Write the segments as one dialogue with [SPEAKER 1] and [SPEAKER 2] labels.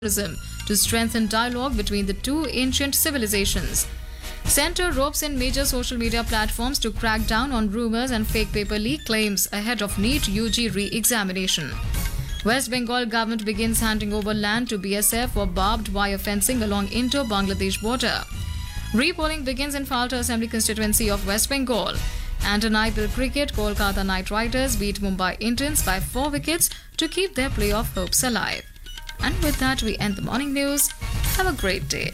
[SPEAKER 1] tourism to strengthen dialogue between the two ancient civilizations. Center ropes in major social media platforms to crack down on rumors and fake paper leak claims ahead of NEET UG re examination. West Bengal government begins handing over land to BSF for barbed wire fencing along Indo Bangladesh border. Repolling begins in Falta Assembly constituency of West Bengal. And in IPL cricket, Kolkata Knight Riders beat Mumbai Indians by four wickets to keep their playoff hopes alive. And with that, we end the morning news. Have a great day.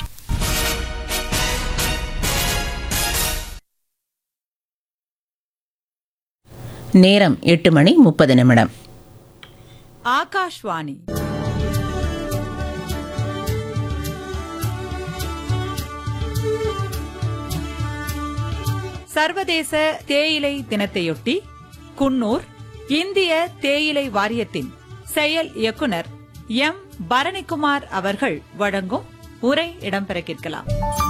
[SPEAKER 2] நேரம் எட்டு மணி முப்பது நிமிடம்
[SPEAKER 3] ஆகாஷ்வாணி சர்வதேச தேயிலை தினத்தையொட்டி குன்னூர் இந்திய தேயிலை வாரியத்தின் செயல் இயக்குனர் எம் பரணிக்குமார் அவர்கள் வழங்கும் உரை இடம்பெற கேட்கலாம்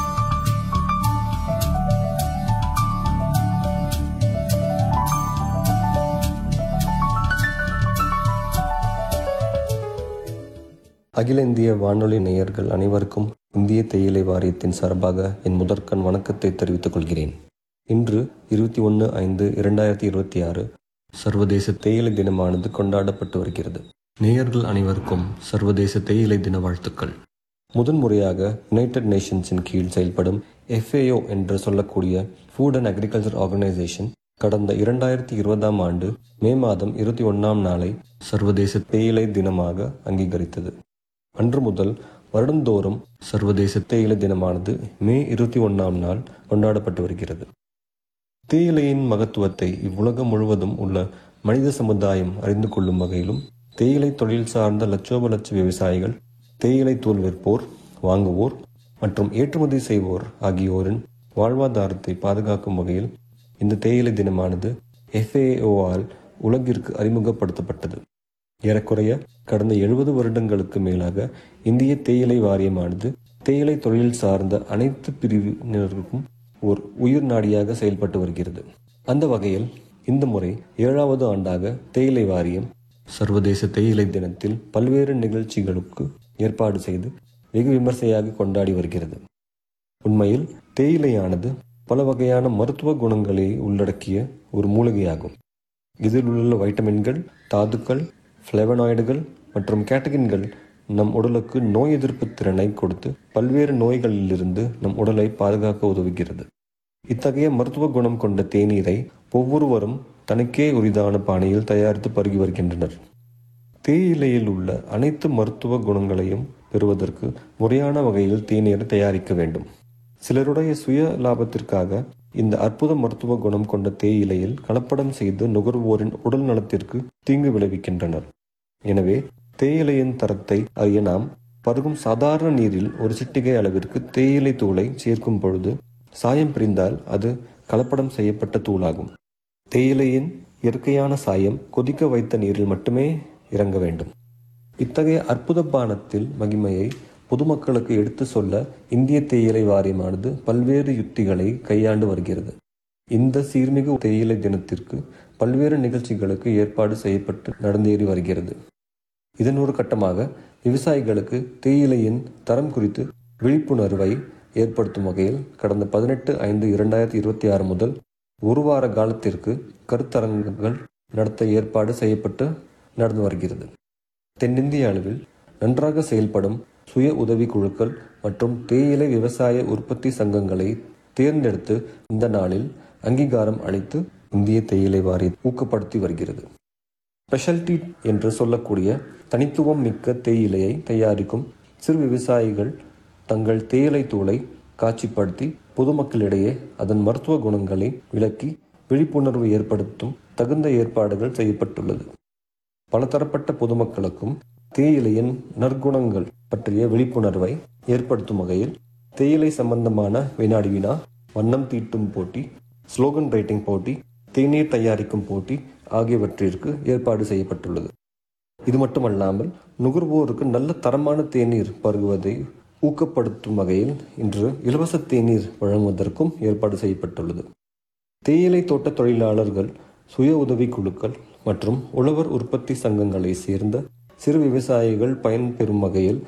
[SPEAKER 4] அகில இந்திய வானொலி நேயர்கள் அனைவருக்கும் இந்திய தேயிலை வாரியத்தின் சார்பாக என் முதற்கண் வணக்கத்தை தெரிவித்துக் கொள்கிறேன் இன்று இருபத்தி ஒன்று ஐந்து இரண்டாயிரத்தி இருபத்தி ஆறு சர்வதேச தேயிலை தினமானது கொண்டாடப்பட்டு வருகிறது நேயர்கள் அனைவருக்கும் சர்வதேச தேயிலை தின வாழ்த்துக்கள் முதன்முறையாக யுனைடெட் நேஷன்ஸின் கீழ் செயல்படும் எஃப்ஏஓ என்று சொல்லக்கூடிய ஃபுட் அண்ட் அக்ரிகல்ச்சர் ஆர்கனைசேஷன் கடந்த இரண்டாயிரத்தி இருபதாம் ஆண்டு மே மாதம் இருபத்தி ஒன்றாம் நாளை சர்வதேச தேயிலை தினமாக அங்கீகரித்தது அன்று முதல் வருடந்தோறும் சர்வதேச தேயிலை தினமானது மே இருபத்தி ஒன்றாம் நாள் கொண்டாடப்பட்டு வருகிறது தேயிலையின் மகத்துவத்தை இவ்வுலகம் முழுவதும் உள்ள மனித சமுதாயம் அறிந்து கொள்ளும் வகையிலும் தேயிலை தொழில் சார்ந்த லட்சோப லட்ச விவசாயிகள் தேயிலை தூள் விற்போர் வாங்குவோர் மற்றும் ஏற்றுமதி செய்வோர் ஆகியோரின் வாழ்வாதாரத்தை பாதுகாக்கும் வகையில் இந்த தேயிலை தினமானது எஃப்ஏஓஆல் உலகிற்கு அறிமுகப்படுத்தப்பட்டது ஏறக்குறைய கடந்த எழுபது வருடங்களுக்கு மேலாக இந்திய தேயிலை வாரியமானது தேயிலை தொழில் சார்ந்த அனைத்து பிரிவினருக்கும் ஒரு உயிர் நாடியாக செயல்பட்டு வருகிறது அந்த வகையில் இந்த முறை ஏழாவது ஆண்டாக தேயிலை வாரியம் சர்வதேச தேயிலை தினத்தில் பல்வேறு நிகழ்ச்சிகளுக்கு ஏற்பாடு செய்து வெகு விமர்சையாக கொண்டாடி வருகிறது உண்மையில் தேயிலையானது பல வகையான மருத்துவ குணங்களை உள்ளடக்கிய ஒரு மூலிகையாகும் இதில் உள்ள வைட்டமின்கள் தாதுக்கள் ஃப்ளெவனாய்டுகள் மற்றும் கேட்டகின்கள் நம் உடலுக்கு நோய் எதிர்ப்பு திறனை கொடுத்து பல்வேறு நோய்களிலிருந்து நம் உடலை பாதுகாக்க உதவுகிறது இத்தகைய மருத்துவ குணம் கொண்ட தேநீரை ஒவ்வொருவரும் தனக்கே உரிதான பாணியில் தயாரித்து பருகி வருகின்றனர் தேயிலையில் உள்ள அனைத்து மருத்துவ குணங்களையும் பெறுவதற்கு முறையான வகையில் தேநீரை தயாரிக்க வேண்டும் சிலருடைய சுய லாபத்திற்காக இந்த அற்புத மருத்துவ குணம் கொண்ட தேயிலையில் கலப்படம் செய்து நுகர்வோரின் உடல் நலத்திற்கு தீங்கு விளைவிக்கின்றனர் எனவே தேயிலையின் தரத்தை அறிய நாம் பருகும் சாதாரண நீரில் ஒரு சிட்டிகை அளவிற்கு தேயிலை தூளை சேர்க்கும் பொழுது சாயம் பிரிந்தால் அது கலப்படம் செய்யப்பட்ட தூளாகும் தேயிலையின் இயற்கையான சாயம் கொதிக்க வைத்த நீரில் மட்டுமே இறங்க வேண்டும் இத்தகைய அற்புத பானத்தில் மகிமையை பொதுமக்களுக்கு எடுத்து சொல்ல இந்திய தேயிலை வாரியமானது பல்வேறு யுக்திகளை கையாண்டு வருகிறது இந்த சீர்மிகு தேயிலை தினத்திற்கு பல்வேறு நிகழ்ச்சிகளுக்கு ஏற்பாடு செய்யப்பட்டு நடந்தேறி வருகிறது இதன் ஒரு கட்டமாக விவசாயிகளுக்கு தேயிலையின் தரம் குறித்து விழிப்புணர்வை ஏற்படுத்தும் வகையில் கடந்த பதினெட்டு ஐந்து இரண்டாயிரத்தி இருபத்தி ஆறு முதல் ஒரு வார காலத்திற்கு கருத்தரங்குகள் நடத்த ஏற்பாடு செய்யப்பட்டு நடந்து வருகிறது தென்னிந்திய அளவில் நன்றாக செயல்படும் சுய உதவி குழுக்கள் மற்றும் தேயிலை விவசாய உற்பத்தி சங்கங்களை தேர்ந்தெடுத்து இந்த நாளில் அங்கீகாரம் அளித்து இந்திய தேயிலை வாரி ஊக்கப்படுத்தி வருகிறது ஸ்பெஷல்டி என்று சொல்லக்கூடிய தனித்துவம் மிக்க தேயிலையை தயாரிக்கும் சிறு விவசாயிகள் தங்கள் தேயிலை தூளை காட்சிப்படுத்தி பொதுமக்களிடையே அதன் மருத்துவ குணங்களை விளக்கி விழிப்புணர்வு ஏற்படுத்தும் தகுந்த ஏற்பாடுகள் செய்யப்பட்டுள்ளது பலதரப்பட்ட பொதுமக்களுக்கும் தேயிலையின் நற்குணங்கள் பற்றிய விழிப்புணர்வை ஏற்படுத்தும் வகையில் தேயிலை சம்பந்தமான வினாடி வினா வண்ணம் தீட்டும் போட்டி ஸ்லோகன் ரைட்டிங் போட்டி தேநீர் தயாரிக்கும் போட்டி ஆகியவற்றிற்கு ஏற்பாடு செய்யப்பட்டுள்ளது இது மட்டுமல்லாமல் நுகர்வோருக்கு நல்ல தரமான தேநீர் பருகுவதை ஊக்கப்படுத்தும் வகையில் இன்று இலவச தேநீர் வழங்குவதற்கும் ஏற்பாடு செய்யப்பட்டுள்ளது தேயிலை தோட்ட தொழிலாளர்கள் சுய உதவி குழுக்கள் மற்றும் உழவர் உற்பத்தி சங்கங்களை சேர்ந்த சிறு விவசாயிகள் பயன்பெறும் வகையில்